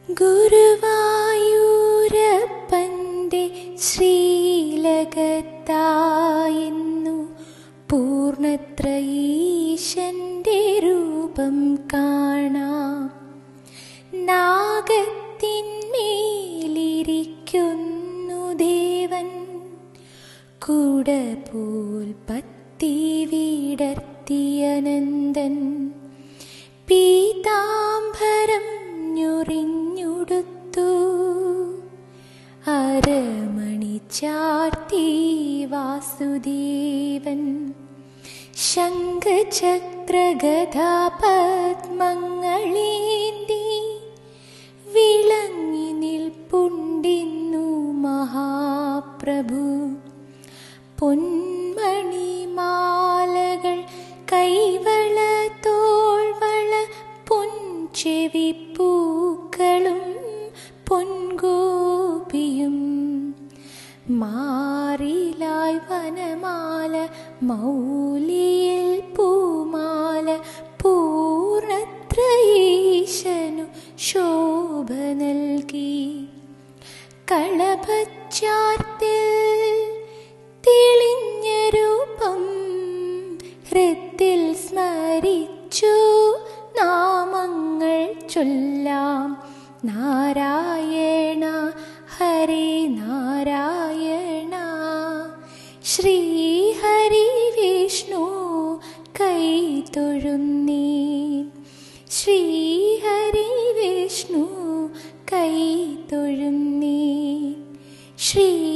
ഗുരുവായൂരപ്പൻ്റെ ശ്രീലകത്തായെന്നു പൂർണത്രയീശന്റെ രൂപം കാണാം നാഗത്തിന്മേലിരിക്കുന്നു ദേവൻ കുട പോൽ പത്തി വീടർത്തിയനന്ദൻ പീതാംബരം ഞൊറിഞ്ഞുടുത്തു അരമണി ചാർത്തി വാസുദേവൻ ശംഖചക്രഗധാപത്മങ്ങളേന്തി വിളങ്ങി നിൽപ്പുണ്ടിന്നു മഹാപ്രഭു പൊന്മണിമാലകൾ കൈവള തോൾവള പൊൻചെവിപ്പൂക്കളും പൊൻഗോപിയും മാറിലായി വനമാല മൗലിയിൽ പൂമാല പൂർണത്രയീശനു ശോഭ നൽകി കളഭച്ചാർത്തിൽ തെളിഞ്ഞ രൂപം ഹൃത്തിൽ സ്മരിച്ചു നാമങ്ങൾ ചൊല്ലാം നാരായണ ഹരേ നാരായണ ശ്രീഹരി വിഷ്ണു കൈ തൊഴുന്നീ ശ്രീഹരി വിഷ്ണു കൈ തൊഴുന്നീ ശ്രീ